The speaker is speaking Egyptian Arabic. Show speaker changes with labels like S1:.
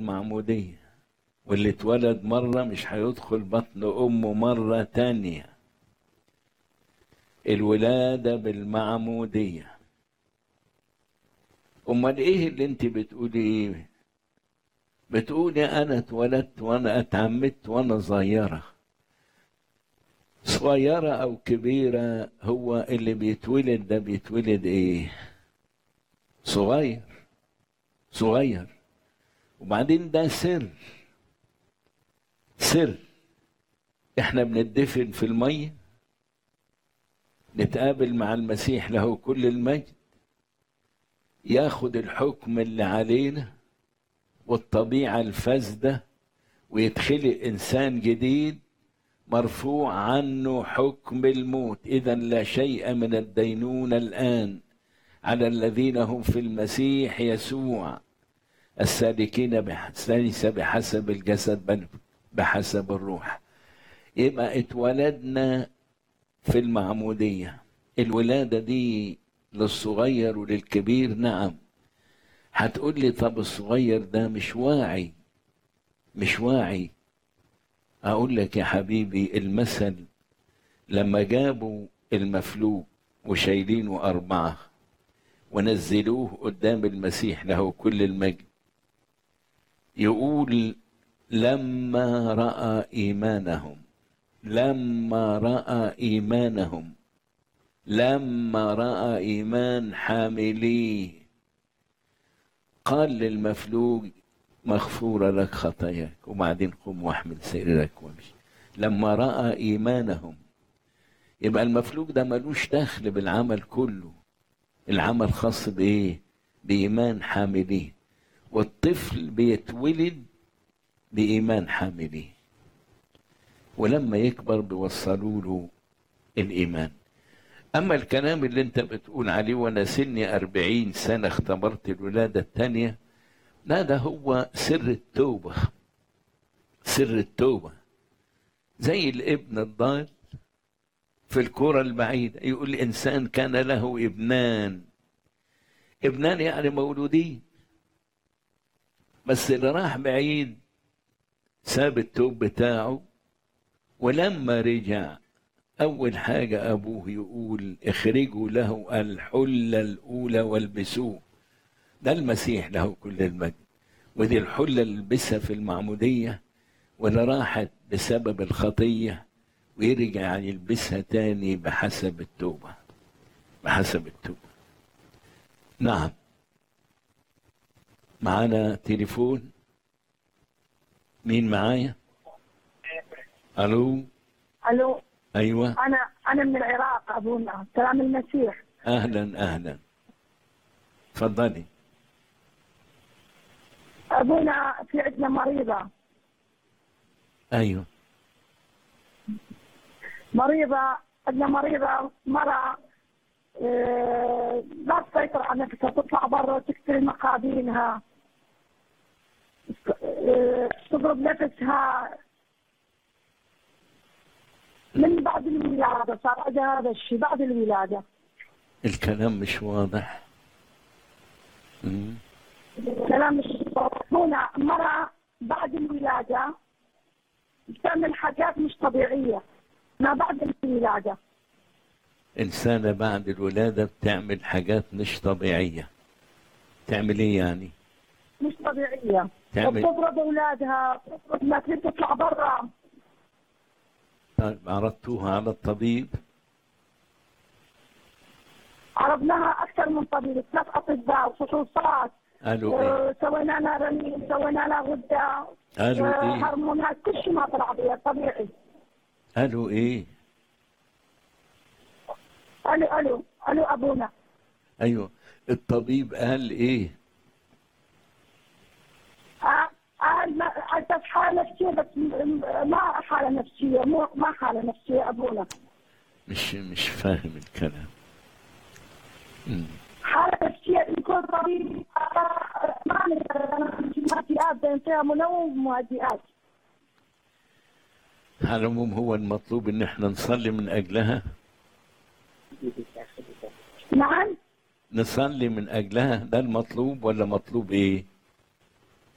S1: بالمعمودية واللي اتولد مرة مش هيدخل بطن أمه مرة تانية الولادة بالمعمودية أمال إيه اللي أنت بتقولي إيه؟ بتقولي أنا اتولدت وأنا اتعمدت وأنا صغيرة صغيرة أو كبيرة هو اللي بيتولد ده بيتولد إيه؟ صغير صغير وبعدين ده سر سر احنا بندفن في الميه نتقابل مع المسيح له كل المجد ياخد الحكم اللي علينا والطبيعه الفاسده ويتخلق انسان جديد مرفوع عنه حكم الموت اذا لا شيء من الدينونه الان على الذين هم في المسيح يسوع السالكين ليس بحسب الجسد بل بحسب الروح يبقى اتولدنا في المعمودية الولادة دي للصغير وللكبير نعم هتقول لي طب الصغير ده مش واعي مش واعي أقول لك يا حبيبي المثل لما جابوا المفلوج وشايلينه أربعة ونزلوه قدام المسيح له كل المجد يقول لما راى ايمانهم لما راى ايمانهم لما راى ايمان حامليه قال للمفلوج مغفوره لك خطاياك وبعدين قم واحمل سريرك وامشي لما راى ايمانهم يبقى المفلوج ده ملوش دخل بالعمل كله العمل خاص بايه بايمان حامليه والطفل بيتولد بإيمان حامليه ولما يكبر بيوصلوا له الإيمان أما الكلام اللي أنت بتقول عليه وأنا سني أربعين سنة اختبرت الولادة الثانية لا ده هو سر التوبة سر التوبة زي الابن الضال في الكرة البعيدة يقول الإنسان كان له ابنان ابنان يعني مولودين بس اللي راح بعيد ساب التوب بتاعه ولما رجع أول حاجة أبوه يقول اخرجوا له الحلة الأولى والبسوه ده المسيح له كل المجد ودي الحلة اللي لبسها في المعمودية واللي راحت بسبب الخطية ويرجع يلبسها تاني بحسب التوبة بحسب التوبة نعم معانا تليفون مين معايا الو
S2: الو
S1: ايوه
S2: انا انا من العراق ابونا سلام المسيح
S1: اهلا اهلا تفضلي
S2: ابونا في عندنا مريضه
S1: ايوه
S2: مريضه عندنا مريضه مرأة آه، لا تسيطر على نفسها تطلع برا تكسر مقابينها آه، تضرب نفسها من بعد الولادة صار عندها هذا الشيء بعد الولادة
S1: الكلام مش واضح مم.
S2: كلام مش هنا مرأة بعد الولادة بتعمل حاجات مش طبيعية ما بعد الولادة
S1: إنسانة بعد الولادة بتعمل حاجات مش طبيعية تعمل إيه يعني؟
S2: مش طبيعية
S1: تعمل
S2: بتضرب أولادها بتضرب ما تريد تطلع برا
S1: طيب عرضتوها على الطبيب
S2: عرضناها أكثر من طبيب ثلاث أطباء وفحوصات
S1: قالوا إيه؟
S2: آه، سوينا لها رنين سوينا لها غدة
S1: قالوا
S2: آه،
S1: إيه؟
S2: هرمونات كل شيء ما طلع بها طبيعي
S1: قالوا إيه؟
S2: ألو ألو ألو أبونا
S1: أيوه الطبيب قال إيه؟
S2: آه، آه، ما- أنت في حالة نفسية بس م- م- ما حالة نفسية مو ما حالة نفسية أبونا
S1: مش مش فاهم الكلام مم.
S2: حالة نفسية يكون طبيب آه، ما نقدر مهدئات بين فيها منوم ومهدئات
S1: على العموم هو المطلوب إن إحنا نصلي من أجلها
S2: نعم
S1: نصلي من أجلها ده المطلوب ولا مطلوب إيه؟